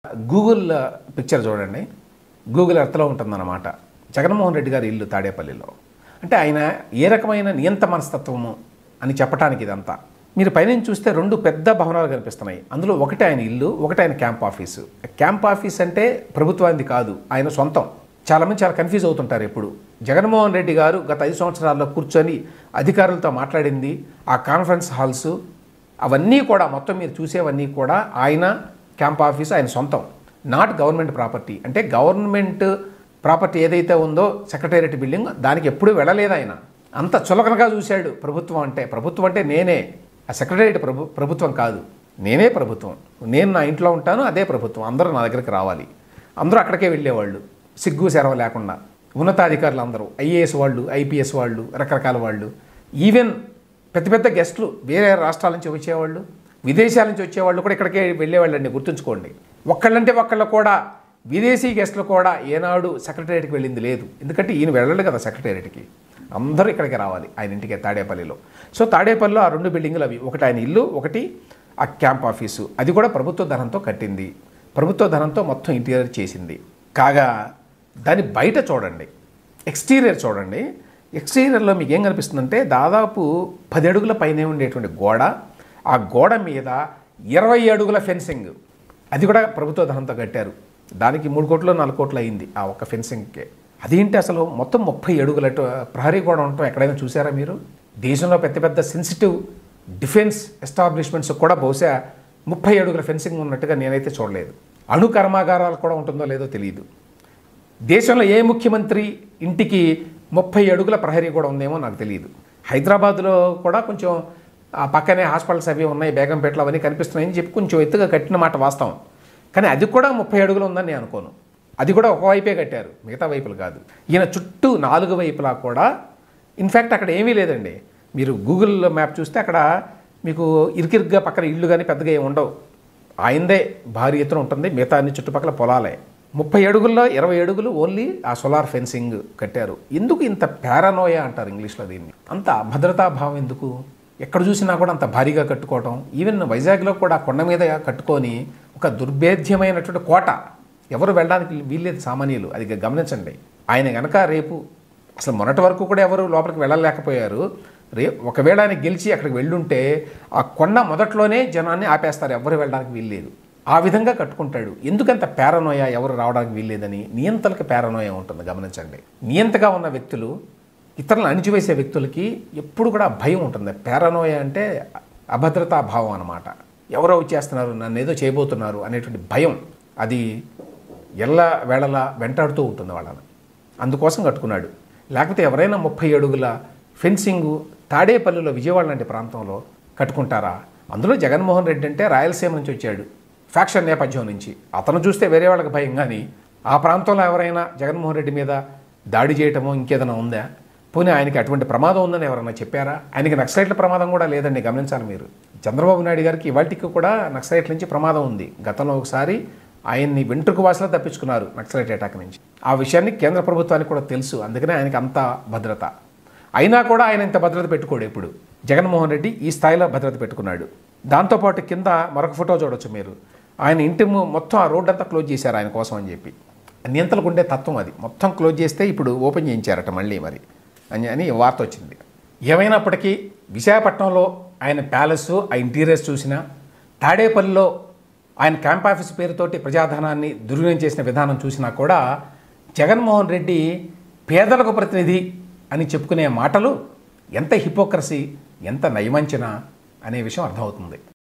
Google picture చూడండి Google ఎర్త్లో ఉంటుందన్నమాట జగన్మోహన్ రెడ్డి గారి ఇల్లు తాడేపల్లిలో అంటే ఆయన ఏ రకమైన నియంత మనస్తత్వము అని చెప్పడానికి ఇదంతా మీరు పైనుంచి చూస్తే రెండు పెద్ద భవనాలు కనిపిస్తున్నాయి అందులో ఒకటి ఆయన ఇల్లు ఒకటి ఆయన క్యాంప్ ఆఫీసు క్యాంప్ ఆఫీస్ అంటే ప్రభుత్వానికి కాదు ఆయన సొంతం చాలామంది చాలా కన్ఫ్యూజ్ అవుతుంటారు ఎప్పుడు జగన్మోహన్ రెడ్డి గారు గత ఐదు సంవత్సరాల్లో కూర్చొని అధికారులతో మాట్లాడింది ఆ కాన్ఫరెన్స్ హాల్స్ అవన్నీ కూడా మొత్తం మీరు చూసేవన్నీ కూడా ఆయన క్యాంప్ ఆఫీస్ ఆయన సొంతం నాట్ గవర్నమెంట్ ప్రాపర్టీ అంటే గవర్నమెంట్ ప్రాపర్టీ ఏదైతే ఉందో సెక్రటేరియట్ బిల్డింగ్ దానికి ఎప్పుడూ వెళ్ళలేదు ఆయన అంత చులకనగా చూశాడు ప్రభుత్వం అంటే ప్రభుత్వం అంటే నేనే ఆ సెక్రటేరియట్ ప్రభు ప్రభుత్వం కాదు నేనే ప్రభుత్వం నేను నా ఇంట్లో ఉంటాను అదే ప్రభుత్వం అందరూ నా దగ్గరికి రావాలి అందరూ అక్కడికే వెళ్ళేవాళ్ళు సిగ్గు సెరవ లేకుండా ఉన్నతాధికారులు అందరూ ఐఏఎస్ వాళ్ళు ఐపీఎస్ వాళ్ళు రకరకాల వాళ్ళు ఈవెన్ పెద్ద పెద్ద గెస్టులు వేరే రాష్ట్రాల నుంచి వచ్చేవాళ్ళు విదేశాల నుంచి వచ్చేవాళ్ళు కూడా ఇక్కడికే వెళ్ళేవాళ్ళండి గుర్తుంచుకోండి ఒక్కళ్ళంటే ఒక్కళ్ళు కూడా విదేశీ గెస్టులు కూడా ఏనాడు సెక్రటేరియట్కి వెళ్ళింది లేదు ఎందుకంటే ఈయన వెళ్ళడు కదా సెక్రటేరియట్కి అందరూ ఇక్కడికి రావాలి ఆయన ఇంటికి తాడేపల్లిలో సో తాడేపల్లిలో ఆ రెండు బిల్డింగులు అవి ఒకటి ఆయన ఇల్లు ఒకటి ఆ క్యాంప్ ఆఫీసు అది కూడా ప్రభుత్వ ధనంతో కట్టింది ప్రభుత్వ ధనంతో మొత్తం ఇంటీరియర్ చేసింది కాగా దాని బయట చూడండి ఎక్స్టీరియర్ చూడండి ఎక్స్టీరియర్లో మీకు ఏం కనిపిస్తుందంటే దాదాపు పది అడుగుల పైనే ఉండేటువంటి గోడ ఆ గోడ మీద ఇరవై అడుగుల ఫెన్సింగ్ అది కూడా ప్రభుత్వ ధనంతో కట్టారు దానికి మూడు కోట్లు నాలుగు కోట్లు అయింది ఆ ఒక్క ఫెన్సింగ్కే అదేంటి అసలు మొత్తం ముప్పై అడుగుల ట- ప్రహరీ గోడ ఉండటం ఎక్కడైనా చూసారా మీరు దేశంలో పెద్ద పెద్ద సెన్సిటివ్ డిఫెన్స్ ఎస్టాబ్లిష్మెంట్స్ కూడా బహుశా ముప్పై అడుగుల ఫెన్సింగ్ ఉన్నట్టుగా నేనైతే చూడలేదు అణు కర్మాగారాలు కూడా ఉంటుందో లేదో తెలియదు దేశంలో ఏ ముఖ్యమంత్రి ఇంటికి ముప్పై అడుగుల ప్రహరీ కూడా ఉందేమో నాకు తెలియదు హైదరాబాద్లో కూడా కొంచెం ఆ పక్కనే హాస్పిటల్స్ అవి ఉన్నాయి బేగంపేటలో అవన్నీ కనిపిస్తున్నాయని చెప్పి కొంచెం ఎత్తుగా కట్టిన మాట వాస్తవం కానీ అది కూడా ముప్పై అడుగులు ఉందని నేను అనుకోను అది కూడా ఒకవైపే కట్టారు మిగతా వైపులు కాదు ఈయన చుట్టూ నాలుగు వైపులా కూడా ఇన్ఫ్యాక్ట్ అక్కడ ఏమీ లేదండి మీరు గూగుల్ మ్యాప్ చూస్తే అక్కడ మీకు ఇరుకిరుగ్గా పక్కన ఇళ్ళు కానీ పెద్దగా ఏమి ఉండవు ఆయనదే భారీ ఎత్తున ఉంటుంది మిగతా అన్ని చుట్టుపక్కల పొలాలే ముప్పై అడుగుల్లో ఇరవై అడుగులు ఓన్లీ ఆ సోలార్ ఫెన్సింగ్ కట్టారు ఎందుకు ఇంత పారానోయా అంటారు ఇంగ్లీష్లో దీన్ని అంత అభద్రతా భావం ఎందుకు ఎక్కడ చూసినా కూడా అంత భారీగా కట్టుకోవటం ఈవెన్ వైజాగ్లో కూడా కొండ మీద కట్టుకొని ఒక దుర్భేద్యమైనటువంటి కోట ఎవరు వెళ్ళడానికి వీల్లేదు సామాన్యులు అది గమనించండి ఆయన గనక రేపు అసలు మొన్నటి వరకు కూడా ఎవరు లోపలికి వెళ్ళలేకపోయారు రే ఒకవేళ ఆయన గెలిచి అక్కడికి వెళ్ళుంటే ఆ కొండ మొదట్లోనే జనాన్ని ఆపేస్తారు ఎవరు వెళ్ళడానికి వీల్లేదు ఆ విధంగా కట్టుకుంటాడు ఎందుకంత పేరనోయ ఎవరు రావడానికి వీల్లేదని నియంతలకు పేరనోయ ఉంటుంది గమనించండి నియంతగా ఉన్న వ్యక్తులు ఇతరులను అణిచివేసే వ్యక్తులకి ఎప్పుడు కూడా భయం ఉంటుంది పేరనోయ అంటే అభద్రతా భావం అన్నమాట ఎవరో వచ్చేస్తున్నారు నన్ను ఏదో చేయబోతున్నారు అనేటువంటి భయం అది ఎల్ల వేళలా వెంటాడుతూ ఉంటుంది వాళ్ళని అందుకోసం కట్టుకున్నాడు లేకపోతే ఎవరైనా ముప్పై అడుగుల ఫెన్సింగు తాడేపల్లిలో విజయవాడ లాంటి ప్రాంతంలో కట్టుకుంటారా అందులో జగన్మోహన్ రెడ్డి అంటే రాయలసీమ నుంచి వచ్చాడు ఫ్యాక్షన్ నేపథ్యం నుంచి అతను చూస్తే వేరే వాళ్ళకి భయం కానీ ఆ ప్రాంతంలో ఎవరైనా జగన్మోహన్ రెడ్డి మీద దాడి చేయటమో ఇంకేదైనా ఉందా పోనీ ఆయనకి అటువంటి ప్రమాదం ఉందని ఎవరైనా చెప్పారా ఆయనకి నక్సలైట్ల ప్రమాదం కూడా లేదండి గమనించాలి మీరు చంద్రబాబు నాయుడు గారికి ఇవాళకి కూడా నక్సలైట్ల నుంచి ప్రమాదం ఉంది గతంలో ఒకసారి ఆయన్ని వెంట్రుకు వాసలో తప్పించుకున్నారు నక్సలైట్ అటాక్ నుంచి ఆ విషయాన్ని కేంద్ర ప్రభుత్వానికి కూడా తెలుసు అందుకనే ఆయనకి అంత భద్రత అయినా కూడా ఆయన ఇంత భద్రత పెట్టుకోడు ఇప్పుడు జగన్మోహన్ రెడ్డి ఈ స్థాయిలో భద్రత పెట్టుకున్నాడు దాంతోపాటు కింద మరొక ఫోటో చూడొచ్చు మీరు ఆయన ఇంటి ము- మొత్తం ఆ రోడ్ అంతా క్లోజ్ చేశారు ఆయన కోసం అని చెప్పి నియంతలకు ఉండే తత్వం అది మొత్తం క్లోజ్ చేస్తే ఇప్పుడు ఓపెన్ చేయించారట మళ్ళీ మరి అని అని వార్త వచ్చింది ఏమైనప్పటికీ విశాఖపట్నంలో ఆయన ప్యాలెస్ ఆ ఇంటీరియర్స్ చూసినా తాడేపల్లిలో ఆయన క్యాంప్ ఆఫీస్ పేరుతోటి ప్రజాధనాన్ని దుర్వినియోగం చేసిన విధానం చూసినా కూడా జగన్మోహన్ రెడ్డి పేదలకు ప్రతినిధి అని చెప్పుకునే మాటలు ఎంత హిపోక్రసీ ఎంత నయవంచన అనే విషయం అర్థమవుతుంది